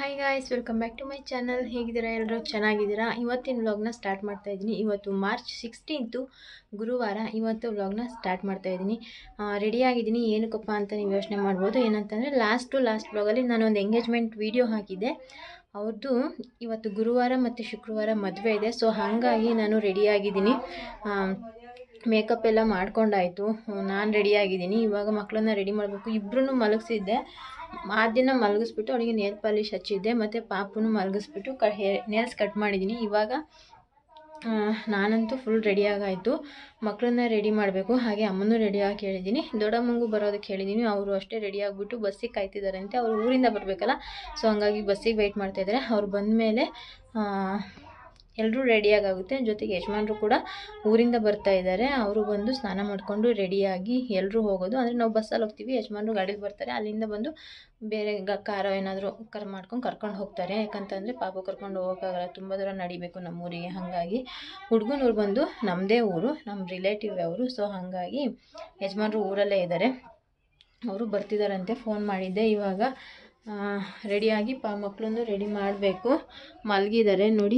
Hi guys welcome back to my channel ಹೇಗಿದ್ದೀರಾ ಎಲ್ಲರೂ ಚೆನ್ನಾಗಿದ್ದೀರಾ ಇವತ್ತಿನ ವ್ಲಾಗ್ನ ಸ್ಟಾರ್ಟ್ ಮಾಡ್ತಾ ಇದ್ದೀನಿ ಇವತ್ತು ಮಾರ್ಚ್ ಸಿಕ್ಸ್ಟೀನ್ತು ಗುರುವಾರ ಇವತ್ತು ವ್ಲಾಗ್ನ ಸ್ಟಾರ್ಟ್ ಮಾಡ್ತಾ ಇದ್ದೀನಿ ರೆಡಿಯಾಗಿದ್ದೀನಿ ಏನಕ್ಕಪ್ಪ ಅಂತ ನೀವು ಯೋಚನೆ ಮಾಡ್ಬೋದು ಏನಂತಂದರೆ ಲಾಸ್ಟ್ ಟು ಲಾಸ್ಟ್ ವ್ಲಾಗಲ್ಲಿ ನಾನು ಒಂದು ಎಂಗೇಜ್ಮೆಂಟ್ ವೀಡಿಯೋ ಹಾಕಿದ್ದೆ ಅವ್ರದ್ದು ಇವತ್ತು ಗುರುವಾರ ಮತ್ತು ಶುಕ್ರವಾರ ಮದುವೆ ಇದೆ ಸೊ ಹಾಗಾಗಿ ನಾನು ರೆಡಿಯಾಗಿದ್ದೀನಿ ಮೇಕಪ್ ಎಲ್ಲ ಮಾಡ್ಕೊಂಡಾಯಿತು ನಾನು ರೆಡಿಯಾಗಿದ್ದೀನಿ ಇವಾಗ ಮಕ್ಕಳನ್ನ ರೆಡಿ ಮಾಡಬೇಕು ಇಬ್ಬರೂ ಮಲಗಿಸಿದ್ದೆ ಆ ದಿನ ಮಲಗಿಸ್ಬಿಟ್ಟು ಅವಳಿಗೆ ನೇಲ್ ಪಾಲಿಶ್ ಹಚ್ಚಿದ್ದೆ ಮತ್ತು ಪಾಪುನು ಮಲಗಿಸ್ಬಿಟ್ಟು ಕ ಹೇ ನೇಲ್ಸ್ ಕಟ್ ಮಾಡಿದ್ದೀನಿ ಇವಾಗ ಆ, ನಾನಂತೂ ಫುಲ್ ರೆಡಿಯಾಗಾಯಿತು ಮಕ್ಕಳನ್ನ ರೆಡಿ ಮಾಡಬೇಕು ಹಾಗೆ ಅಮ್ಮನೂ ರೆಡಿಯಾಗಿ ಹೇಳಿದ್ದೀನಿ ದೊಡ್ಡಮ್ಮಂಗೂ ಬರೋದಕ್ಕೆ ಹೇಳಿದ್ದೀನಿ ಅವರು ಅಷ್ಟೇ ರೆಡಿ ಆಗಿಬಿಟ್ಟು ಬಸ್ಸಿಗೆ ಕಾಯ್ತಿದ್ದಾರೆ ಅಂತೆ ಅವರು ಊರಿಂದ ಬರಬೇಕಲ್ಲ ಸೊ ಹಂಗಾಗಿ ಬಸ್ಸಿಗೆ ವೆಯ್ಟ್ ಮಾಡ್ತಾಯಿದ್ದಾರೆ ಅವ್ರು ಬಂದಮೇಲೆ ಎಲ್ಲರೂ ರೆಡಿಯಾಗುತ್ತೆ ಜೊತೆಗೆ ಯಜಮಾನ್ರು ಕೂಡ ಊರಿಂದ ಬರ್ತಾ ಇದ್ದಾರೆ ಅವರು ಬಂದು ಸ್ನಾನ ಮಾಡಿಕೊಂಡು ರೆಡಿಯಾಗಿ ಎಲ್ಲರೂ ಹೋಗೋದು ಅಂದರೆ ನಾವು ಬಸ್ಸಲ್ಲಿ ಹೋಗ್ತೀವಿ ಯಜಮಾನ್ರು ಗಾಡೀಲಿ ಬರ್ತಾರೆ ಅಲ್ಲಿಂದ ಬಂದು ಬೇರೆ ಗ ಕಾರ ಏನಾದರೂ ಕರ್ ಮಾಡ್ಕೊಂಡು ಕರ್ಕೊಂಡು ಹೋಗ್ತಾರೆ ಯಾಕಂತಂದರೆ ಪಾಪು ಕರ್ಕೊಂಡು ಹೋಗೋಕ್ಕಾಗಲ್ಲ ತುಂಬ ದೂರ ನಡಿಬೇಕು ನಮ್ಮೂರಿಗೆ ಹಾಗಾಗಿ ಹುಡುಗನೂರು ಬಂದು ನಮ್ಮದೇ ಊರು ನಮ್ಮ ರಿಲೇಟಿವ್ ಅವರು ಸೊ ಹಾಗಾಗಿ ಯಜಮಾನ್ರು ಊರಲ್ಲೇ ಇದ್ದಾರೆ ಅವರು ಬರ್ತಿದ್ದಾರಂತೆ ಫೋನ್ ಮಾಡಿದ್ದೆ ಇವಾಗ ರೆಡಿಯಾಗಿ ಪಾ ಮಕ್ಕಳನ್ನು ರೆಡಿ ಮಾಡಬೇಕು ಮಲಗಿದ್ದಾರೆ ನೋಡಿ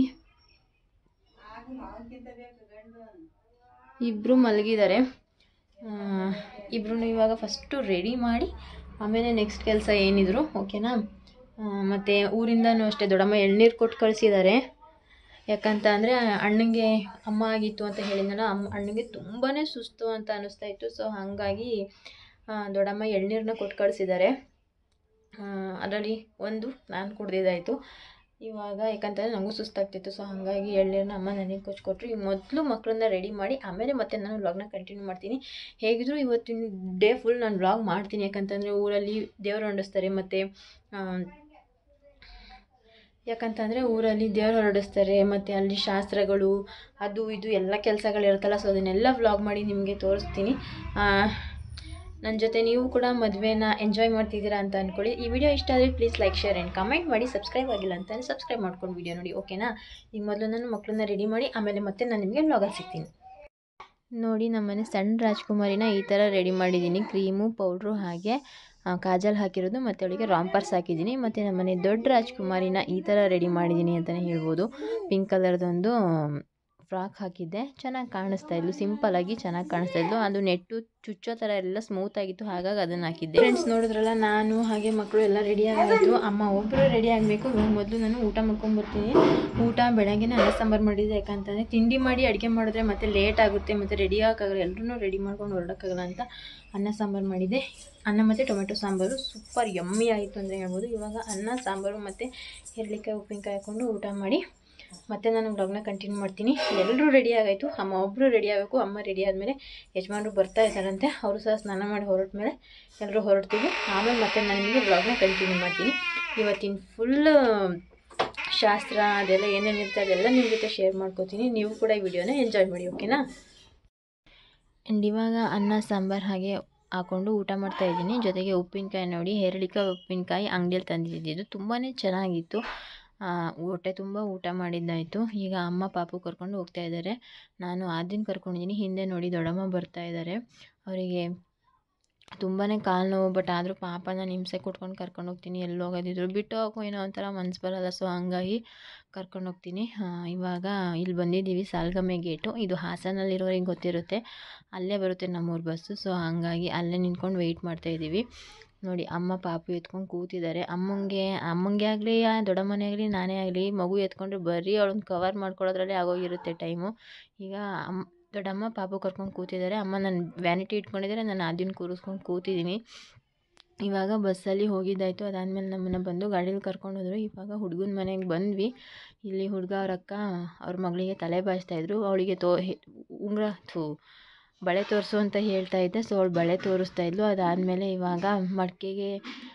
ಇಬ್ಬರು ಮಲಗಿದ್ದಾರೆ ಇಬ್ಬರು ಇವಾಗ ಫಸ್ಟು ರೆಡಿ ಮಾಡಿ ಆಮೇಲೆ ನೆಕ್ಸ್ಟ್ ಕೆಲಸ ಏನಿದ್ರು ಓಕೆನಾ ಮತ್ತು ಊರಿಂದನೂ ಅಷ್ಟೇ ದೊಡ್ಡಮ್ಮ ಎಳ್ನೀರು ಕೊಟ್ಟು ಕಳಿಸಿದ್ದಾರೆ ಯಾಕಂತ ಅಂದರೆ ಅಣ್ಣಂಗೆ ಅಮ್ಮ ಆಗಿತ್ತು ಅಂತ ಹೇಳಿದ್ನಲ್ಲ ಅಮ್ಮ ಅಣ್ಣಂಗೆ ತುಂಬಾ ಸುಸ್ತು ಅಂತ ಅನ್ನಿಸ್ತಾ ಇತ್ತು ಸೊ ಹಾಗಾಗಿ ಆ, ದೊಡ್ಡಮ್ಮ ಎಳ್ನೀರನ್ನ ಕೊಟ್ಟು ಕಳಿಸಿದ್ದಾರೆ ಅದರಲ್ಲಿ ಒಂದು ನಾನು ಕುಡ್ದಿದ್ದಾಯಿತು ಇವಾಗ ಯಾಕಂತಂದರೆ ನನಗೂ ಸುಸ್ತಾಗ್ತಿತ್ತು ಸೊ ಹಾಗಾಗಿ ಎಳ್ನೀರನ್ನ ಅಮ್ಮ ನನಗೆ ಕೊಚ್ಕೊಟ್ರು ಈಗ ಮೊದಲು ಮಕ್ಕಳನ್ನ ರೆಡಿ ಮಾಡಿ ಆಮೇಲೆ ಮತ್ತೆ ನಾನು ವ್ಲಾಗ್ನ ಕಂಟಿನ್ಯೂ ಮಾಡ್ತೀನಿ ಹೇಗಿದ್ರು ಇವತ್ತಿನ ಡೇ ಫುಲ್ ನಾನು ವ್ಲಾಗ್ ಮಾಡ್ತೀನಿ ಯಾಕಂತಂದರೆ ಊರಲ್ಲಿ ದೇವರು ಹೊರಡಿಸ್ತಾರೆ ಮತ್ತು ಯಾಕಂತಂದರೆ ಊರಲ್ಲಿ ದೇವ್ರು ಹೊರಡಿಸ್ತಾರೆ ಮತ್ತು ಅಲ್ಲಿ ಶಾಸ್ತ್ರಗಳು ಅದು ಇದು ಎಲ್ಲ ಕೆಲಸಗಳಿರುತ್ತಲ್ಲ ಸೊ ಅದನ್ನೆಲ್ಲ ವ್ಲಾಗ್ ಮಾಡಿ ನಿಮಗೆ ತೋರಿಸ್ತೀನಿ ನನ್ನ ಜೊತೆ ನೀವು ಕೂಡ ಮದುವೆನ ಎಂಜಾಯ್ ಮಾಡ್ತಿದ್ದೀರಾ ಅಂತ ಅಂದ್ಕೊಳ್ಳಿ ಈ ವಿಡಿಯೋ ಇಷ್ಟ ಆದರೆ please like share and comment ಮಾಡಿ ಸಬ್ಸ್ಕ್ರೈಬ್ ಆಗಿಲ್ಲ ಅಂತ ಸಬ್ಸ್ಕ್ರೈಬ್ ಮಾಡ್ಕೊಂಡು ವಿಡಿಯೋ ನೋಡಿ ಓಕೆನಾ ಈಗ ಮೊದಲು ನಾನು ಮಕ್ಕಳನ್ನ ರೆಡಿ ಮಾಡಿ ಆಮೇಲೆ ಮತ್ತೆ ನಾನು ನಿಮಗೆ ವ್ಲಾಗಲ್ಲಿ ಸಿಗ್ತೀನಿ ನೋಡಿ ನಮ್ಮನೆ ಸಣ್ಣ ರಾಜ್ಕುಮಾರಿನ ಈ ಥರ ರೆಡಿ ಮಾಡಿದ್ದೀನಿ ಕ್ರೀಮು ಪೌಡ್ರು ಹಾಗೆ ಆ, ಕಾಜಲ್ ಹಾಕಿರೋದು ಮತ್ತು ಅವಳಿಗೆ ರಾಂಪರ್ಸ್ ಹಾಕಿದ್ದೀನಿ ಮತ್ತು ನಮ್ಮನೆ ದೊಡ್ಡ ರಾಜ್ಕುಮಾರಿನ ಈ ಥರ ರೆಡಿ ಮಾಡಿದ್ದೀನಿ ಅಂತಲೇ ಹೇಳ್ಬೋದು ಪಿಂಕ್ ಕಲರ್ದೊಂದು ಫ್ರಾಕ್ ಹಾಕಿದ್ದೆ ಚೆನ್ನಾಗಿ ಕಾಣಿಸ್ತಾ ಇದ್ಲು ಸಿಂಪಲಾಗಿ ಚೆನ್ನಾಗಿ ಕಾಣಿಸ್ತಾ ಇದ್ಲು ಅದು ನೆಟ್ಟು ಚುಚ್ಚೋ ಥರ ಎಲ್ಲ ಸ್ಮೂತ್ ಆಗಿತ್ತು ಹಾಗಾಗಿ ಅದನ್ನು ಹಾಕಿದ್ದೆ ಫ್ರೆಂಡ್ಸ್ ನೋಡಿದ್ರಲ್ಲ ನಾನು ಹಾಗೆ ಮಕ್ಕಳು ಎಲ್ಲ ರೆಡಿ ಆಗಿತ್ತು ಅಮ್ಮ ಒಬ್ಬರು ರೆಡಿ ಆಗಬೇಕು ಮೊದಲು ನಾನು ಊಟ ಮಾಡ್ಕೊಂಬರ್ತೀನಿ ಊಟ ಬೆಳಗ್ಗೆನೇ ಅನ್ನ ಸಾಂಬಾರು ಮಾಡಿದ್ದೆ ಯಾಕಂತಂದರೆ ತಿಂಡಿ ಮಾಡಿ ಅಡುಗೆ ಮಾಡಿದ್ರೆ ಮತ್ತೆ ಲೇಟ್ ಆಗುತ್ತೆ ಮತ್ತು ರೆಡಿ ಆಗೋಕ್ಕಾಗಲ್ಲ ಎಲ್ಲರೂ ರೆಡಿ ಮಾಡ್ಕೊಂಡು ಹೊರಡೋಕ್ಕಾಗಲ್ಲ ಅಂತ ಅನ್ನ ಸಾಂಬಾರು ಮಾಡಿದ್ದೆ ಅನ್ನ ಮತ್ತು ಟೊಮೆಟೊ ಸಾಂಬಾರು ಸೂಪರ್ ಯಮ್ಮಿ ಆಯಿತು ಅಂತ ಹೇಳ್ಬೋದು ಇವಾಗ ಅನ್ನ ಸಾಂಬಾರು ಮತ್ತು ಎರಳಿಕಾಯಿ ಉಪ್ಪಿನಕಾಯಿ ಹಾಕ್ಕೊಂಡು ಊಟ ಮಾಡಿ ಮತ್ತೆ ನಾನು ವ್ಲಾಗ್ನ ಕಂಟಿನ್ಯೂ ಮಾಡ್ತೀನಿ ಎಲ್ಲರೂ ರೆಡಿ ಆಗಾಯಿತು ಅಮ್ಮ ಒಬ್ಬರು ರೆಡಿ ಆಗಬೇಕು ಅಮ್ಮ ರೆಡಿ ಆದಮೇಲೆ ಯಜಮಾನ್ರು ಬರ್ತಾ ಇದ್ದಾರಂತೆ ಅವರು ಸಹ ಸ್ನಾನ ಮಾಡಿ ಹೊರಟ ಮೇಲೆ ಎಲ್ಲರೂ ಹೊರಡ್ತೀವಿ ಆಮೇಲೆ ಮತ್ತೆ ನಾನು ನಿಮಗೆ ವ್ಲಾಗ್ನ ಕಂಟಿನ್ಯೂ ಮಾಡ್ತೀನಿ ಇವತ್ತಿನ ಫುಲ್ ಶಾಸ್ತ್ರ ಅದೆಲ್ಲ ಏನೇನು ಇರುತ್ತೆ ಅದೆಲ್ಲ ನಿಮ್ಮ ಜೊತೆ ಶೇರ್ ಮಾಡ್ಕೋತೀನಿ ನೀವು ಕೂಡ ಈ ವಿಡಿಯೋನ ಎಂಜಾಯ್ ಮಾಡಿ ಓಕೆನಾ ಆ್ಯಂಡ್ ಇವಾಗ ಅನ್ನ ಸಾಂಬಾರು ಹಾಗೆ ಹಾಕ್ಕೊಂಡು ಊಟ ಮಾಡ್ತಾ ಇದ್ದೀನಿ ಜೊತೆಗೆ ಉಪ್ಪಿನಕಾಯಿ ನೋಡಿ ಹೆರಳಿಕಾಯಿ ಉಪ್ಪಿನಕಾಯಿ ಅಂಗಡಿಯಲ್ಲಿ ತಂದಿದ್ದಿದ್ದು ತುಂಬಾ ಚೆನ್ನಾಗಿತ್ತು ಆ, ಹೊಟ್ಟೆ ತುಂಬ ಊಟ ಮಾಡಿದ್ದಾಯಿತು ಈಗ ಅಮ್ಮ ಪಾಪು ಕರ್ಕೊಂಡು ಹೋಗ್ತಾ ಇದ್ದಾರೆ ನಾನು ಆದಿನ ಕರ್ಕೊಂಡಿದ್ದೀನಿ ಹಿಂದೆ ನೋಡಿ ದೊಡ್ಡಮ್ಮ ಬರ್ತಾ ಇದ್ದಾರೆ ಅವರಿಗೆ ತುಂಬಾ ಕಾಲು ನೋವು ಬಟ್ ಆದರೂ ಪಾಪನ ಹಿಂಸೆ ಕೊಟ್ಕೊಂಡು ಕರ್ಕೊಂಡು ಹೋಗ್ತೀನಿ ಎಲ್ಲಿ ಹೋಗೋದಿದ್ರು ಬಿಟ್ಟು ಹೋಗೋ ಏನೋ ಒಂಥರ ಮನ್ಸು ಬರಲ್ಲ ಸೊ ಹಂಗಾಗಿ ಕರ್ಕೊಂಡು ಹೋಗ್ತೀನಿ ಆ, ಇವಾಗ ಇಲ್ಲಿ ಬಂದಿದ್ದೀವಿ ಸಾಲ್ಗಮ್ಮೆ ಗೇಟು ಇದು ಹಾಸನಲ್ಲಿರೋರಿಗೆ ಗೊತ್ತಿರುತ್ತೆ ಅಲ್ಲೇ ಬರುತ್ತೆ ನಮ್ಮೂರ ಬಸ್ಸು ಸೊ ಹಾಗಾಗಿ ಅಲ್ಲೇ ನಿಂತ್ಕೊಂಡು ವೆಯ್ಟ್ ಮಾಡ್ತಾ ಇದ್ದೀವಿ ನೋಡಿ ಅಮ್ಮ ಪಾಪು ಎತ್ಕೊಂಡು ಕೂತಿದ್ದಾರೆ ಅಮ್ಮಂಗೆ ಅಮ್ಮಂಗೆ ಆಗಲಿ ದೊಡ್ಡಮ್ಮನೇ ಆಗಲಿ ನಾನೇ ಆಗಲಿ ಮಗು ಎತ್ಕೊಂಡ್ರೆ ಬರೀ ಅವಳನ್ನ ಕವರ್ ಮಾಡ್ಕೊಳ್ಳೋದ್ರಲ್ಲೇ ಆಗೋಗಿರುತ್ತೆ ಟೈಮು ಈಗ ಅಮ್ಮ ದೊಡ್ಡಮ್ಮ ಪಾಪು ಕರ್ಕೊಂಡು ಕೂತಿದ್ದಾರೆ ಅಮ್ಮ ನನ್ನ ವ್ಯಾನಿಟಿ ಇಟ್ಕೊಂಡಿದ್ದಾರೆ ನಾನು ಅದನ್ನ ಕೂರಿಸ್ಕೊಂಡು ಕೂತಿದ್ದೀನಿ ಇವಾಗ ಬಸ್ಸಲ್ಲಿ ಹೋಗಿದ್ದಾಯಿತು ಅದಾದಮೇಲೆ ನಮ್ಮನ್ನು ಬಂದು ಗಾಡೀಲಿ ಕರ್ಕೊಂಡು ಹೋದರು ಇವಾಗ ಹುಡುಗನ ಮನೆಗೆ ಬಂದ್ವಿ ಇಲ್ಲಿ ಹುಡುಗ ಅವ್ರ ಅಕ್ಕ ಅವ್ರ ಮಗಳಿಗೆ ತಲೆ ಬಾಚ್ತಾಯಿದ್ರು ಅವಳಿಗೆ ತೋ ಉಂಗುರ ಥೂ ಬಳೆ ತೋರಿಸು ಅಂತ ಹೇಳ್ತಾ ಇದ್ದೆ ಸೊ ಅವಳು ಬಳೆ ತೋರಿಸ್ತಾ ಇದ್ಲು ಅದಾದಮೇಲೆ ಇವಾಗ ಮಡಿಕೆಗೆ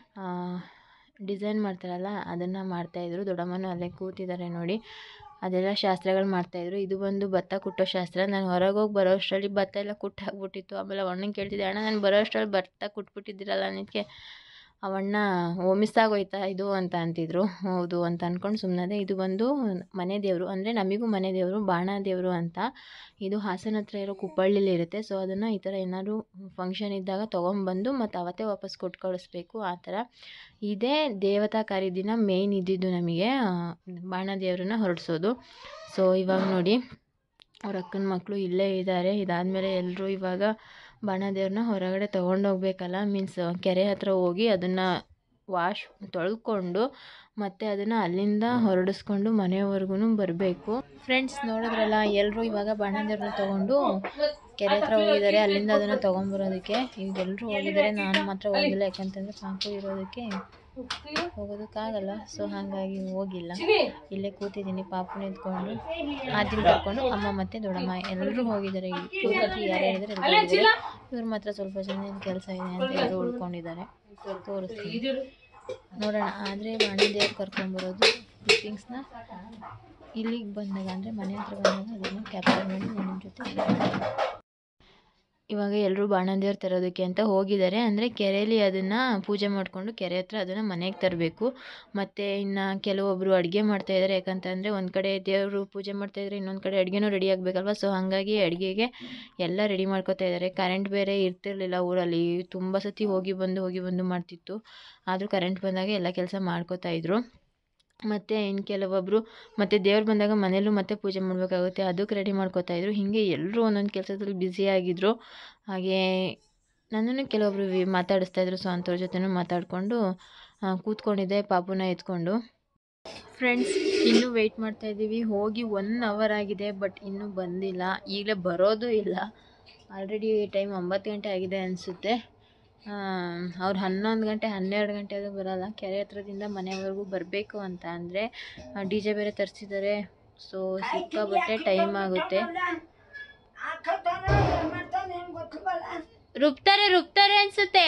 ಡಿಸೈನ್ ಮಾಡ್ತಾರಲ್ಲ ಅದನ್ನು ಮಾಡ್ತಾಯಿದ್ರು ದೊಡ್ಡಮ್ಮನೂ ಅಲ್ಲೇ ಕೂತಿದ್ದಾರೆ ನೋಡಿ ಅದೆಲ್ಲ ಶಾಸ್ತ್ರಗಳು ಮಾಡ್ತಾಯಿದ್ರು ಇದು ಬಂದು ಭತ್ತ ಕುಟ್ಟೋ ಶಾಸ್ತ್ರ ನಾನು ಹೊರಗೆ ಹೋಗಿ ಬರೋ ಅಷ್ಟರಲ್ಲಿ ಭತ್ತ ಎಲ್ಲ ಕುಟ್ಟು ಹಾಕ್ಬಿಟ್ಟಿತ್ತು ಆಮೇಲೆ ಅಣ್ಣಂಗೆ ಕೇಳ್ತಿದ್ದೆ ಅಣ್ಣ ನಾನು ಬರೋ ಅಷ್ಟರಲ್ಲಿ ಭತ್ತ ಕುಟ್ಬಿಟ್ಟಿದ್ದೀರಲ್ಲ ಅನ್ನೋದಕ್ಕೆ ಅವಣ್ಣ ಓ ಮಿಸ್ ಆಗೋಯ್ತಾ ಇದು ಅಂತ ಅಂತಿದ್ರು ಹೌದು ಅಂತ ಅಂದ್ಕೊಂಡು ಸುಮ್ಮನದೆ ಇದು ಬಂದು ಮನೆ ದೇವರು ಅಂದರೆ ನಮಗೂ ಮನೆ ದೇವರು ಬಾಣ ದೇವರು ಅಂತ ಇದು ಹಾಸನ ಹತ್ರ ಇರೋ ಕುಪ್ಪಳ್ಳಿಲಿ ಇರುತ್ತೆ ಸೊ ಅದನ್ನು ಈ ಥರ ಏನಾದ್ರು ಫಂಕ್ಷನ್ ಇದ್ದಾಗ ತೊಗೊಂಬಂದು ಮತ್ತು ಅವತ್ತೇ ವಾಪಸ್ ಕೊಟ್ಟು ಕಳಿಸ್ಬೇಕು ಆ ಥರ ಇದೇ ದೇವತಾ ಕಾರ್ಯ ದಿನ ಮೇಯ್ನ್ ಇದ್ದಿದ್ದು ನಮಗೆ ಆ, ಬಾಣ ದೇವ್ರನ್ನ ಹೊರಡಿಸೋದು ಸೊ ಇವಾಗ ನೋಡಿ ಅವ್ರ ಅಕ್ಕನ ಮಕ್ಕಳು ಇಲ್ಲೇ ಇದ್ದಾರೆ ಇದಾದಮೇಲೆ ಎಲ್ಲರೂ ಇವಾಗ ಬಾಣ ದೇವ್ರನ್ನ ಹೊರಗಡೆ ತೊಗೊಂಡೋಗ್ಬೇಕಲ್ಲ ಮೀನ್ಸ್ ಕೆರೆ ಹತ್ರ ಹೋಗಿ ಅದನ್ನು ವಾಶ್ ತೊಳ್ಕೊಂಡು ಮತ್ತು ಅದನ್ನು ಅಲ್ಲಿಂದ ಹೊರಡಿಸ್ಕೊಂಡು ಮನೆವರೆಗೂ ಬರಬೇಕು ಫ್ರೆಂಡ್ಸ್ ನೋಡಿದ್ರಲ್ಲ ಎಲ್ಲರೂ ಇವಾಗ ಬಾಣ ದೇವ್ರನ್ನ ತೊಗೊಂಡು ಕೆರೆ ಹತ್ರ ಹೋಗಿದ್ದಾರೆ ಅಲ್ಲಿಂದ ಅದನ್ನು ತೊಗೊಂಬರೋದಕ್ಕೆ ಈಗ ಎಲ್ಲರೂ ಹೋಗಿದ್ದಾರೆ ನಾನು ಮಾತ್ರ ಹೋಗಿಲ್ಲ ಯಾಕಂತಂದರೆ ಪಾಪು ಇರೋದಕ್ಕೆ ಹೋಗೋದಕ್ಕಾಗಲ್ಲ ಸೊ ಹಾಗಾಗಿ ಹೋಗಿಲ್ಲ ಇಲ್ಲೇ ಕೂತಿದ್ದೀನಿ ಪಾಪುನ ಎತ್ಕೊಂಡು ಆದಿನ ಕರ್ಕೊಂಡು ಅಮ್ಮ ಮತ್ತು ದೊಡ್ಡಮ್ಮ ಎಲ್ಲರೂ ಹೋಗಿದ್ದಾರೆ ಈ ಕೂತಲ್ಲಿ ಯಾರು ಹೇಳಿದ್ರೆ ಎಲ್ಲರೂ ಹೋಗಿದ್ದಾರೆ ಇವ್ರು ಮಾತ್ರ ಸ್ವಲ್ಪ ಜನ ಕೆಲಸ ಇದೆ ಅಂತ ಎಲ್ಲರೂ ಉಳ್ಕೊಂಡಿದ್ದಾರೆ ತೋರಿಸ್ತೀನಿ ನೋಡೋಣ ಆದರೆ ಮನೆ ದೇವ್ರು ಕರ್ಕೊಂಬರೋದು ಕ್ಲಿಪ್ಪಿಂಗ್ಸ್ನ ಇಲ್ಲಿಗೆ ಬಂದಾಗ ಅಂದರೆ ಮನೆ ಹತ್ರ ಬಂದಾಗ ಅದನ್ನು ಕ್ಯಾಪ್ಚರ್ ಮಾಡಿ ನಾನು ನಿಮ್ಮ ಜೊತೆ share ಮಾಡ್ತೀನಿ. ಇವಾಗ ಎಲ್ಲರೂ ಬಾಣಂದಿಯವ್ರು ತರೋದಕ್ಕೆ ಅಂತ ಹೋಗಿದ್ದಾರೆ ಅಂದರೆ ಕೆರೆಯಲ್ಲಿ ಅದನ್ನು ಪೂಜೆ ಮಾಡಿಕೊಂಡು ಕೆರೆ ಹತ್ರ ಅದನ್ನು ಮನೆಗೆ ತರಬೇಕು ಮತ್ತು ಇನ್ನು ಕೆಲವೊಬ್ಬರು ಅಡುಗೆ ಮಾಡ್ತಾಯಿದ್ದಾರೆ ಯಾಕಂತಂದರೆ ಒಂದು ಕಡೆ ದೇವರು ಪೂಜೆ ಮಾಡ್ತಾಯಿದ್ರೆ ಇನ್ನೊಂದು ಕಡೆ ಅಡುಗೆನೂ ರೆಡಿ ಆಗಬೇಕಲ್ವ ಸೊ ಹಾಗಾಗಿ ಅಡುಗೆಗೆ ಎಲ್ಲ ರೆಡಿ ಮಾಡ್ಕೊತಾ ಇದ್ದಾರೆ ಕರೆಂಟ್ ಬೇರೆ ಇರ್ತಿರ್ಲಿಲ್ಲ ಊರಲ್ಲಿ ತುಂಬ ಸತಿ ಹೋಗಿ ಬಂದು ಹೋಗಿ ಬಂದು ಮಾಡ್ತಿತ್ತು ಆದರೂ ಕರೆಂಟ್ ಬಂದಾಗ ಎಲ್ಲ ಕೆಲಸ ಮಾಡ್ಕೊತಾ ಇದ್ರು ಮತ್ತು ಇನ್ನು ಕೆಲವೊಬ್ಬರು ಮತ್ತು ದೇವ್ರು ಬಂದಾಗ ಮನೇಲೂ ಮತ್ತೆ ಪೂಜೆ ಮಾಡಬೇಕಾಗುತ್ತೆ ಅದಕ್ಕೆ ರೆಡಿ ಮಾಡ್ಕೊತಾ ಇದ್ರು ಹೀಗೆ ಎಲ್ಲರೂ ಒಂದೊಂದು ಕೆಲಸದಲ್ಲಿ ಬ್ಯುಸಿಯಾಗಿದ್ದರು ಹಾಗೇ ನನ್ನನ್ನು ಕೆಲವೊಬ್ಬರು ವಿ ಮಾತಾಡಿಸ್ತಾ ಇದ್ರು ಸೊ ಅಂಥವ್ರ ಜೊತೆನೂ ಮಾತಾಡಿಕೊಂಡು ಕೂತ್ಕೊಂಡಿದ್ದೆ ಪಾಪುನ ಎತ್ಕೊಂಡು ಫ್ರೆಂಡ್ಸ್ ಇನ್ನೂ ವೆಯ್ಟ್ ಮಾಡ್ತಾ ಇದ್ದೀವಿ ಹೋಗಿ ಒನ್ ಅವರ್ ಆಗಿದೆ ಬಟ್ ಇನ್ನೂ ಬಂದಿಲ್ಲ ಈಗಲೇ ಬರೋದು ಇಲ್ಲ ಆಲ್ರೆಡಿ ಟೈಮ್ ಒಂಬತ್ತು ಗಂಟೆ ಆಗಿದೆ ಅನಿಸುತ್ತೆ ಅವ್ರು ಹನ್ನೊಂದು ಗಂಟೆ ಹನ್ನೆರಡು ಗಂಟೆ ಆದರೂ ಬರೋಲ್ಲ ಕೆರೆ ಹತ್ರದಿಂದ ಮನೆವರೆಗೂ ಬರಬೇಕು ಅಂತ ಅಂದರೆ ಡಿ ಜೆ ಬೇರೆ ತರಿಸಿದ್ದಾರೆ ಸೊ ಸಿಕ್ಕಾಬಟ್ಟೆ ಟೈಮ್ ಆಗುತ್ತೆ ರುಬ್ತಾರೆ ರುಬ್ತಾರೆ ಅನಿಸುತ್ತೆ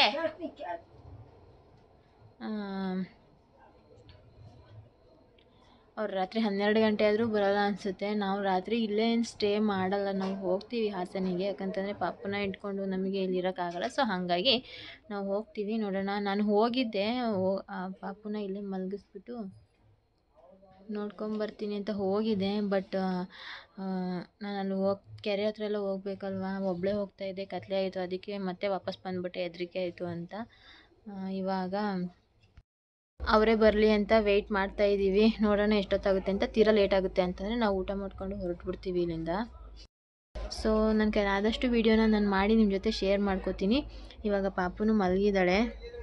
ಅವ್ರು ರಾತ್ರಿ ಹನ್ನೆರಡು ಗಂಟೆ ಆದರೂ ಬರೋಲ್ಲ ಅನಿಸುತ್ತೆ ನಾವು ರಾತ್ರಿ ಇಲ್ಲೇ ಏನು ಸ್ಟೇ ಮಾಡಲ್ಲ ನಾವು ಹೋಗ್ತೀವಿ ಹಾಸನಿಗೆ ಯಾಕಂತಂದರೆ ಪಾಪನ ಇಟ್ಕೊಂಡು ನಮಗೆ ಇಲ್ಲಿ ಇರೋಕ್ಕಾಗಲ್ಲ ಸೊ ಹಾಗಾಗಿ ನಾವು ಹೋಗ್ತೀವಿ ನೋಡೋಣ ನಾನು ಹೋಗಿದ್ದೆ ಹೋ ಆ ಪಾಪುನ ಇಲ್ಲೇ ಮಲಗಿಸ್ಬಿಟ್ಟು ನೋಡ್ಕೊಂಬರ್ತೀನಿ ಅಂತ ಹೋಗಿದ್ದೆ ಬಟ್ ನಾನು ಅಲ್ಲಿ ಹೋಗಿ ಕೆರೆ ಹತ್ರ ಎಲ್ಲ ಹೋಗ್ಬೇಕಲ್ವಾ ಒಬ್ಬಳೇ ಹೋಗ್ತಾ ಇದ್ದೆ ಕತ್ಲೆ ಆಯಿತು ಅದಕ್ಕೆ ಮತ್ತೆ ವಾಪಸ್ ಬಂದ್ಬಿಟ್ಟೆ ಹೆದರಿಕೆ ಆಯಿತು ಅಂತ ಆ, ಇವಾಗ ಅವರೇ ಬರಲಿ ಅಂತ ವೆಯ್ಟ್ ಮಾಡ್ತಾ ಇದ್ದೀವಿ ನೋಡೋಣ ಎಷ್ಟೊತ್ತಾಗುತ್ತೆ ಅಂತ ತೀರಾ ಲೇಟ್ ಆಗುತ್ತೆ ಅಂತಂದರೆ ನಾವು ಊಟ ಮಾಡ್ಕೊಂಡು ಹೊರಟ್ಬಿಡ್ತೀವಿ ಇಲ್ಲಿಂದ ಸೊ ನನ್ನ ಕೈ ಆದಷ್ಟು ವೀಡಿಯೋನ ನಾನು ಮಾಡಿ ನಿಮ್ಮ ಜೊತೆ ಶೇರ್ ಮಾಡ್ಕೋತೀನಿ ಇವಾಗ ಪಾಪುನು ಮಲಗಿದ್ದಾಳೆ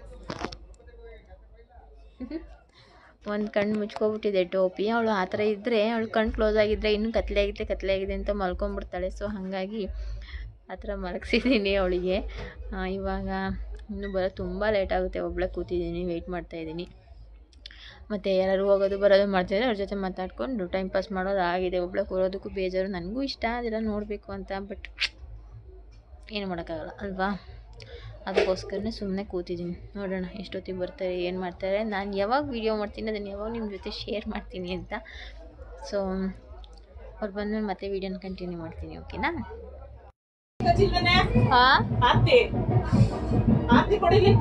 ಒಂದು ಕಣ್ಣು ಮುಚ್ಕೊಬಿಟ್ಟಿದೆ ಟೋಪಿ ಅವಳು ಆ ಥರ ಇದ್ದರೆ ಅವಳು ಕಣ್ಣು ಕ್ಲೋಸ್ ಆಗಿದ್ದರೆ ಇನ್ನೂ ಕತ್ಲೆ ಆಗಿದೆ ಕತ್ಲೆ ಆಗಿದೆ ಅಂತ ಮಲ್ಕೊಂಬಿಡ್ತಾಳೆ ಸೊ ಹಾಗಾಗಿ ಆ ಥರ ಮಲಗಿಸಿದ್ದೀನಿ ಅವಳಿಗೆ ಇವಾಗ ಇನ್ನೂ ಬರೋದು ತುಂಬ ಲೇಟ್ ಆಗುತ್ತೆ ಒಬ್ಬಳೇ ಕೂತಿದ್ದೀನಿ ವೆಯ್ಟ್ ಮಾಡ್ತಾಯಿದ್ದೀನಿ ಮತ್ತು ಯಾರು ಹೋಗೋದು ಬರೋದು ಮಾಡ್ತಿದ್ರೆ ಅವ್ರ ಜೊತೆ ಮಾತಾಡ್ಕೊಂಡು ಟೈಮ್ ಪಾಸ್ ಮಾಡೋದು ಆಗಿದೆ ಒಬ್ಬಳೇ ಕೂರೋದಕ್ಕೂ ಬೇಜಾರು ನನಗೂ ಇಷ್ಟ ಅದೆಲ್ಲ ನೋಡಬೇಕು ಅಂತ ಬಟ್ ಏನು ಮಾಡೋಕ್ಕಾಗಲ್ಲ ಅಲ್ವಾ ಅದಕ್ಕೋಸ್ಕರನೇ ಸುಮ್ಮನೆ ಕೂತಿದ್ದೀನಿ ನೋಡೋಣ ಎಷ್ಟೊತ್ತಿಗೆ ಬರ್ತಾರೆ ಏನು ಮಾಡ್ತಾರೆ ನಾನು ಯಾವಾಗ ವೀಡಿಯೋ ಮಾಡ್ತೀನಿ ಅದನ್ನು ಯಾವಾಗ ನಿಮ್ಮ ಜೊತೆ ಶೇರ್ ಮಾಡ್ತೀನಿ ಅಂತ ಸೊ ಅವ್ರು ಬಂದಮೇಲೆ ಮತ್ತೆ ವೀಡಿಯೋನ ಕಂಟಿನ್ಯೂ ಮಾಡ್ತೀನಿ ಓಕೆನಾ ಹಾಂ ಆರ್ತಿ ಆರ್ತಿ ಕೊಡಿಲಿ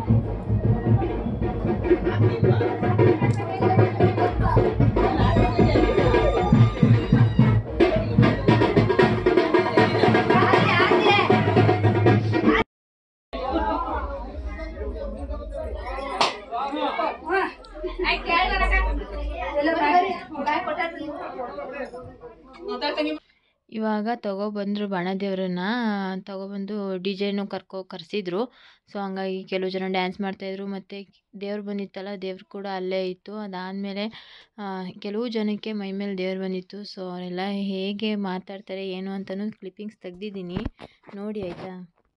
ಇವಾಗ ತಗೊಬಂದರು ಬಾಣದೇವ್ರನ್ನ ತಗೊಬಂದು ಡಿ ಜೆನೂ ಕರ್ಕೊ ಕರೆಸಿದ್ರು ಸೊ ಹಂಗಾಗಿ ಕೆಲವು ಜನ ಡ್ಯಾನ್ಸ್ ಮಾಡ್ತಾಯಿದ್ರು ಮತ್ತು ದೇವ್ರು ಬಂದಿತ್ತಲ್ಲ ದೇವ್ರು ಕೂಡ ಅಲ್ಲೇ ಇತ್ತು ಅದಾದಮೇಲೆ ಕೆಲವು ಜನಕ್ಕೆ ಮೈ ಮೇಲೆ ದೇವ್ರು ಬಂದಿತ್ತು ಸೊ ಅವರೆಲ್ಲ ಹೇಗೆ ಮಾತಾಡ್ತಾರೆ ಏನು ಅಂತಲೂ ಕ್ಲಿಪ್ಪಿಂಗ್ಸ್ ತೆಗ್ದಿದ್ದೀನಿ ನೋಡಿ ಆಯಿತಾ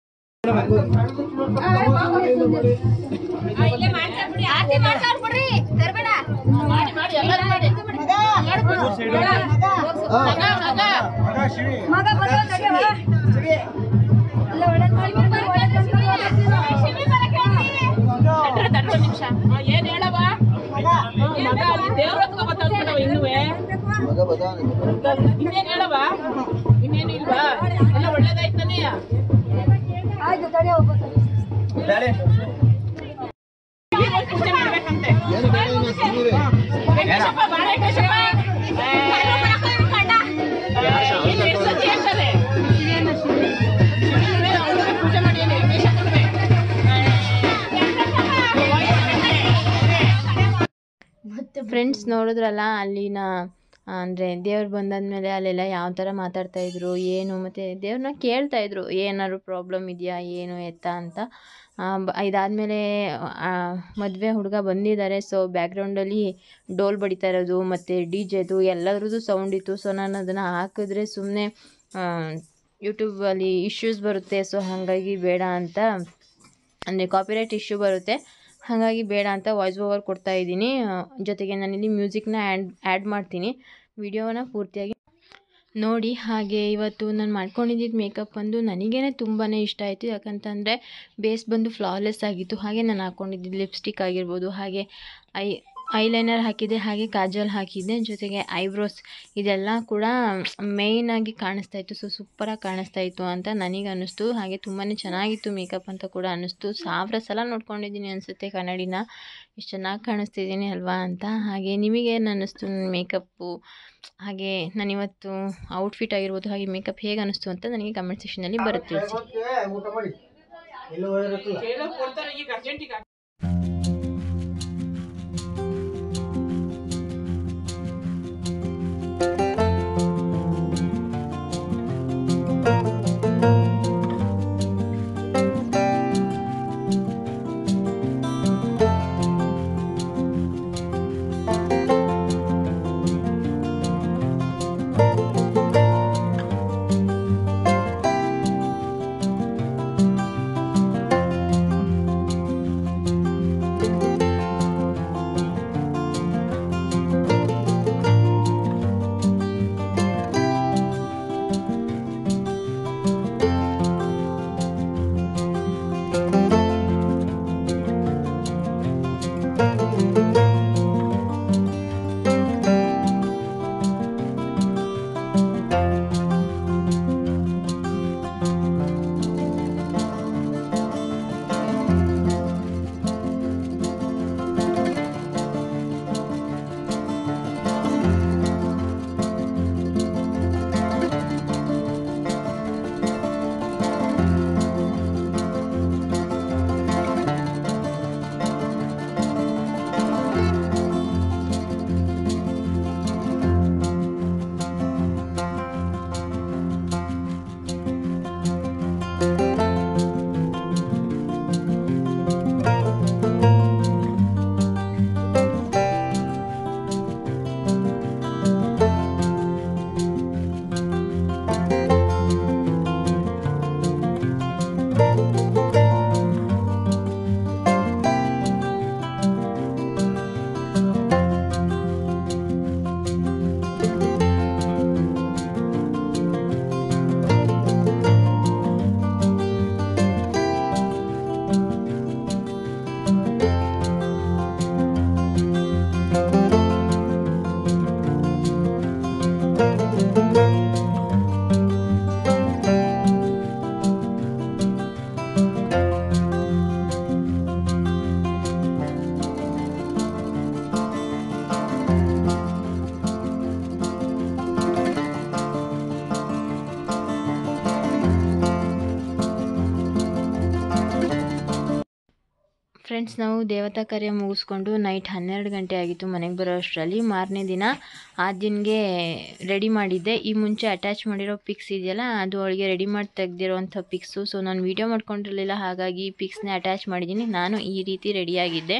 ನಿಮಿಷ ಏನ್ ಹೇಳವ ಮಗ ಅಲ್ಲಿ ದೇವ್ರ ಹತ್ರ ಮಾತಾಡ್ಬಿಡವ ಇನ್ನುವೆ ಇನ್ನೇನ್ ಹೇಳವ ಇನ್ನೇನು ಇಲ್ವಾ ಎಲ್ಲ ಒಳ್ಳೇದಾಯ್ತಾನೆ ಫ್ರೆಂಡ್ಸ್ ನೋಡಿದ್ರಲ್ಲ ಅಲ್ಲಿನ ಅಂದರೆ ದೇವ್ರು ಬಂದಾದ್ಮೇಲೆ ಅಲ್ಲೆಲ್ಲ ಯಾವ ಥರ ಮಾತಾಡ್ತಾಯಿದ್ರು ಏನು ಮತ್ತು ದೇವ್ರನ್ನ ಕೇಳ್ತಾಯಿದ್ರು ಏನಾದ್ರು ಪ್ರಾಬ್ಲಮ್ ಇದೆಯಾ ಏನು ಎತ್ತ ಅಂತ ಆ, ಬ ಇದಾದಮೇಲೆ ಮದುವೆ ಹುಡುಗ ಬಂದಿದ್ದಾರೆ ಸೊ ಬ್ಯಾಕ್ಗ್ರೌಂಡಲ್ಲಿ ಡೋಲ್ ಬಡಿತಾ ಇರೋದು ಮತ್ತು ಡಿ ಜೆದು ಎಲ್ಲದ್ರದ್ದು ಸೌಂಡ್ ಇತ್ತು ಸೊ ನಾನು ಅದನ್ನು ಹಾಕಿದ್ರೆ ಸುಮ್ಮನೆ ಯೂಟ್ಯೂಬಲ್ಲಿ ಇಶ್ಯೂಸ್ ಬರುತ್ತೆ ಸೊ ಹಾಗಾಗಿ ಬೇಡ ಅಂತ ಅಂದರೆ ಕಾಪಿರೈಟ್ ಇಶ್ಯೂ ಬರುತ್ತೆ ಹಾಗಾಗಿ ಬೇಡ ಅಂತ ವಾಯ್ಸ್ ಓವರ್ ಕೊಡ್ತಾ ಇದ್ದೀನಿ ಆ, ಜೊತೆಗೆ ನಾನಿಲ್ಲಿ ಮ್ಯೂಸಿಕ್ನ ಆ್ಯಡ್ ಆ್ಯಡ್ ಮಾಡ್ತೀನಿ ವಿಡಿಯೋನ ಪೂರ್ತಿಯಾಗಿ ನೋಡಿ ಹಾಗೆ ಇವತ್ತು ನಾನು ಮಾಡ್ಕೊಂಡಿದ್ದಿದ್ದು ಮೇಕಪ್ ಬಂದು ನನಗೇ ತುಂಬಾ ಇಷ್ಟ ಆಯಿತು ಯಾಕಂತಂದರೆ ಬೇಸ್ ಬಂದು ಫ್ಲಾಲೆಸ್ ಆಗಿತ್ತು ಹಾಗೆ ನಾನು ಹಾಕ್ಕೊಂಡಿದ್ದು ಲಿಪ್ಸ್ಟಿಕ್ ಆಗಿರ್ಬೋದು ಹಾಗೆ ಐ ಐಲೈನರ್ ಹಾಕಿದ್ದೆ ಹಾಗೆ ಕಾಜಲ್ ಹಾಕಿದ್ದೆ ಜೊತೆಗೆ ಐಬ್ರೋಸ್ ಇದೆಲ್ಲ ಕೂಡ ಮೇಯ್ನಾಗಿ ಕಾಣಿಸ್ತಾ ಇತ್ತು ಸೊ ಸೂಪರಾಗಿ ಕಾಣಿಸ್ತಾ ಇತ್ತು ಅಂತ ನನಗೆ ಅನ್ನಿಸ್ತು ಹಾಗೆ ತುಂಬಾ ಚೆನ್ನಾಗಿತ್ತು ಮೇಕಪ್ ಅಂತ ಕೂಡ ಅನ್ನಿಸ್ತು ಸಾವಿರ ಸಲ ನೋಡ್ಕೊಂಡಿದ್ದೀನಿ ಅನಿಸುತ್ತೆ ಕನ್ನಡಿನ ಎಷ್ಟು ಚೆನ್ನಾಗಿ ಕಾಣಿಸ್ತಿದ್ದೀನಿ ಅಲ್ವಾ ಅಂತ ಹಾಗೆ ನಿಮಗೇನು ಅನ್ನಿಸ್ತು ನನ್ನ ಮೇಕಪ್ಪು ಹಾಗೆ ನಾನಿವತ್ತು ಔಟ್ಫಿಟ್ ಆಗಿರ್ಬೋದು ಹಾಗೆ ಮೇಕಪ್ ಹೇಗೆ ಅನ್ನಿಸ್ತು ಅಂತ ನನಗೆ ಕಮೆಂಟ್ ಸೆಕ್ಷನಲ್ಲಿ ಬರುತ್ತೆ ತಿಳಿಸಿ ಊಟ ಮಾಡಿ ಎಲ್ಲೂ ಹೋಗಿರಕ್ಕಿಲ್ಲ ಕೇಳೋಕ್ ಕೊಡ್ತಾರೆ ಈಗ ಅರ್ಜೆಂಟಿಗೆ ಫ್ರೆಂಡ್ಸ್ ನಾವು ದೇವತಾ ಕಾರ್ಯ ಮುಗಿಸ್ಕೊಂಡು ನೈಟ್ ಹನ್ನೆರಡು ಗಂಟೆ ಆಗಿತ್ತು ಮನೆಗೆ ಬರೋ ಅಷ್ಟರಲ್ಲಿ ಮಾರನೇ ದಿನ ಆ ದಿನಗೆ ರೆಡಿ ಮಾಡಿದ್ದೆ ಈ ಮುಂಚೆ ಅಟ್ಯಾಚ್ ಮಾಡಿರೋ ಪಿಕ್ಸ್ ಇದೆಯಲ್ಲ ಅದು ಅವಳಿಗೆ ರೆಡಿ ಮಾಡಿ ತೆಗ್ದಿರೋವಂಥ ಪಿಕ್ಸು ಸೊ ನಾನು ವೀಡಿಯೋ ಮಾಡ್ಕೊಂಡಿರಲಿಲ್ಲ ಹಾಗಾಗಿ ಪಿಕ್ಸ್ನ ಅಟ್ಯಾಚ್ ಮಾಡಿದ್ದೀನಿ ನಾನು ಈ ರೀತಿ ರೆಡಿಯಾಗಿದ್ದೆ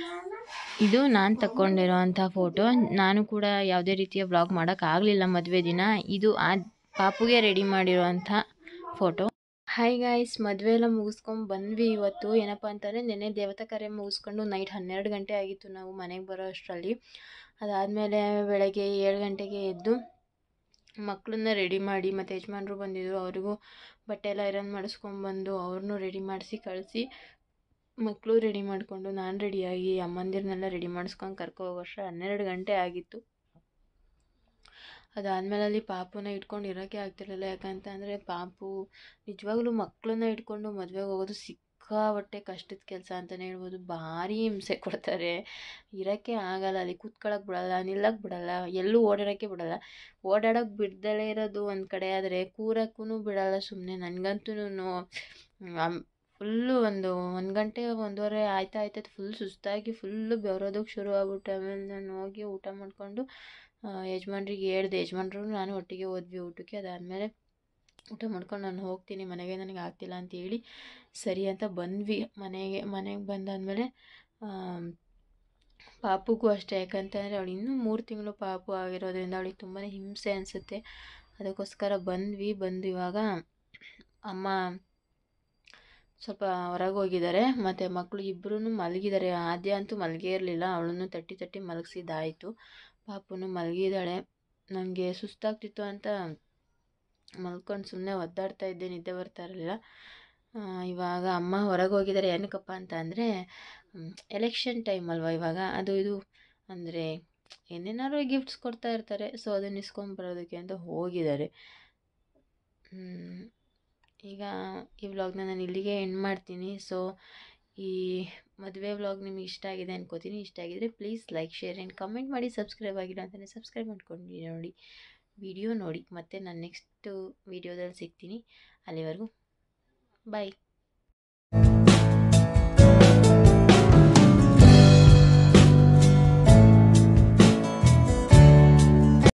ಇದು ನಾನು ತಕ್ಕೊಂಡಿರೋವಂಥ ಫೋಟೋ ನಾನು ಕೂಡ ಯಾವುದೇ ರೀತಿಯ ವ್ಲಾಗ್ ಮಾಡೋಕ್ಕಾಗಲಿಲ್ಲ ಮದುವೆ ದಿನ ಇದು ಆ ಪಾಪುಗೆ ರೆಡಿ ಮಾಡಿರೋವಂಥ ಫೋಟೋ ಹಾಯ್ ಗಾಯ್ಸ್ ಮದುವೆ ಎಲ್ಲ ಮುಗಿಸ್ಕೊಂಡು ಬಂದ್ವಿ ಇವತ್ತು ಏನಪ್ಪ ಅಂತಂದರೆ ನೆನ್ನೆ ದೇವತಾ ಕಾರ್ಯ ಮುಗಿಸ್ಕೊಂಡು ನೈಟ್ ಹನ್ನೆರಡು ಗಂಟೆ ಆಗಿತ್ತು ನಾವು ಮನೆಗೆ ಬರೋ ಅಷ್ಟರಲ್ಲಿ ಅದಾದಮೇಲೆ ಬೆಳಗ್ಗೆ ಏಳು ಗಂಟೆಗೆ ಎದ್ದು ಮಕ್ಕಳನ್ನ ರೆಡಿ ಮಾಡಿ ಮತ್ತು ಯಜಮಾನ್ರು ಬಂದಿದ್ದರು ಅವ್ರಿಗೂ ಬಟ್ಟೆ ಎಲ್ಲ ಐರನ್ ಮಾಡಿಸ್ಕೊಂಬಂದು ಅವ್ರನ್ನೂ ರೆಡಿ ಮಾಡಿಸಿ ಕಳಿಸಿ ಮಕ್ಕಳು ರೆಡಿ ಮಾಡಿಕೊಂಡು ನಾನು ರೆಡಿಯಾಗಿ ಅಮ್ಮಂದಿರನ್ನೆಲ್ಲ ರೆಡಿ ಮಾಡಿಸ್ಕೊಂಡು ಕರ್ಕೊ ಹೋಗೋಷ್ಟರ ಹನ್ನೆರಡು ಗಂಟೆ ಆಗಿತ್ತು ಅದಾದಮೇಲೆ ಅಲ್ಲಿ ಪಾಪುನ ಇಟ್ಕೊಂಡು ಇರೋಕ್ಕೆ ಆಗ್ತಿರಲಿಲ್ಲ ಯಾಕಂತ ಅಂದರೆ ಪಾಪು ನಿಜವಾಗ್ಲೂ ಮಕ್ಕಳನ್ನ ಇಟ್ಕೊಂಡು ಮದುವೆಗೆ ಹೋಗೋದು ಸಿಕ್ಕಾಪಟ್ಟೆ ಕಷ್ಟದ ಕೆಲಸ ಅಂತಲೇ ಹೇಳ್ಬೋದು ಭಾರಿ ಹಿಂಸೆ ಕೊಡ್ತಾರೆ ಇರೋಕ್ಕೆ ಆಗಲ್ಲ ಅಲ್ಲಿ ಕೂತ್ಕೊಳ್ಳೋಕೆ ಬಿಡಲ್ಲ ನಿಲ್ಲಕ್ಕೆ ಬಿಡಲ್ಲ ಎಲ್ಲೂ ಓಡಾಡೋಕ್ಕೆ ಬಿಡಲ್ಲ ಓಡಾಡೋಕೆ ಬಿಡ್ದಲೇ ಇರೋದು ಒಂದು ಕಡೆ ಆದರೆ ಕೂರಕ್ಕೂ ಬಿಡಲ್ಲ ಸುಮ್ಮನೆ ನನಗಂತೂ ಫುಲ್ಲು ಒಂದು ಒಂದು ಗಂಟೆ ಒಂದೂವರೆ ಆಯ್ತಾ ಆಯ್ತಾಯ್ತು ಫುಲ್ ಸುಸ್ತಾಗಿ ಫುಲ್ಲು ಬೆವರೋದಕ್ಕೆ ಶುರು ಆಗ್ಬಿಟ್ಟು ಆಮೇಲೆ ನಾನು ಹೋಗಿ ಊಟ ಮಾಡಿಕೊಂಡು ಯಜಮಾನ್ರಿಗೆ ಹೇಳ್ದೆ ಯಜಮಾನ್ರು ನಾನು ಒಟ್ಟಿಗೆ ಹೋದ್ವಿ ಊಟಕ್ಕೆ ಅದಾದಮೇಲೆ ಊಟ ಮಾಡ್ಕೊಂಡು ನಾನು ಹೋಗ್ತೀನಿ ಮನೆಗೆ ನನಗೆ ಆಗ್ತಿಲ್ಲ ಅಂತ ಹೇಳಿ ಸರಿ ಅಂತ ಬಂದ್ವಿ ಮನೆಗೆ ಮನೆಗೆ ಬಂದಾದಮೇಲೆ ಪಾಪುಗೂ ಅಷ್ಟೇ ಯಾಕಂತಂದರೆ ಅವಳು ಇನ್ನೂ ಮೂರು ತಿಂಗಳು ಪಾಪು ಆಗಿರೋದ್ರಿಂದ ಅವಳಿಗೆ ತುಂಬಾ ಹಿಂಸೆ ಅನಿಸುತ್ತೆ ಅದಕ್ಕೋಸ್ಕರ ಬಂದ್ವಿ ಬಂದು ಇವಾಗ ಅಮ್ಮ ಸ್ವಲ್ಪ ಹೊರಗೆ ಹೋಗಿದ್ದಾರೆ ಮತ್ತು ಮಕ್ಕಳು ಇಬ್ಬರೂ ಮಲಗಿದ್ದಾರೆ ಆದ್ಯ ಅಂತೂ ಮಲಗೇ ಇರಲಿಲ್ಲ ಅವಳನ್ನು ತಟ್ಟಿ ತಟ್ಟಿ ಮಲಗಿಸಿದ್ದಾಯಿತು ಪಾಪುನು ಮಲಗಿದ್ದಾಳೆ ನನಗೆ ಸುಸ್ತಾಗ್ತಿತ್ತು ಅಂತ ಮಲ್ಕೊಂಡು ಸುಮ್ಮನೆ ಒದ್ದಾಡ್ತಾ ಇದ್ದೆ ನಿದ್ದೆ ಬರ್ತಾ ಇರಲಿಲ್ಲ ಇವಾಗ ಅಮ್ಮ ಹೊರಗೆ ಹೋಗಿದ್ದಾರೆ ಏನಕ್ಕಪ್ಪ ಅಂತ ಅಂದರೆ ಎಲೆಕ್ಷನ್ ಟೈಮ್ ಅಲ್ವಾ ಇವಾಗ ಅದು ಇದು ಅಂದರೆ ಏನೇನಾದ್ರು ಗಿಫ್ಟ್ಸ್ ಕೊಡ್ತಾ ಇರ್ತಾರೆ ಸೊ ಅದನ್ನ ಇಸ್ಕೊಂಬರೋದಕ್ಕೆ ಅಂತ ಹೋಗಿದ್ದಾರೆ ಹ್ಮ್. ಈಗ ಈ ವ್ಲಾಗ್ನ ನಾನು ಇಲ್ಲಿಗೆ ಎಂಡ್ ಮಾಡ್ತೀನಿ ಸೊ ಈ ಮದುವೆ ವ್ಲಾಗ್ ನಿಮಗೆ ಇಷ್ಟ ಆಗಿದೆ ಅನ್ಕೋತೀನಿ ಇಷ್ಟ ಆಗಿದ್ರೆ please like share and comment ಮಾಡಿ ಸಬ್ಸ್ಕ್ರೈಬ್ ಆಗಿಲ್ಲ ಅಂತಲೇ ಸಬ್ಸ್ಕ್ರೈಬ್ ಮಾಡ್ಕೊಂಡು ನೋಡಿ ವಿಡಿಯೋ ನೋಡಿ ಮತ್ತೆ ನಾನು ನೆಕ್ಸ್ಟು ವಿಡಿಯೋದಲ್ಲಿ ಸಿಗ್ತೀನಿ ಅಲ್ಲಿವರೆಗೂ ಬಾಯ್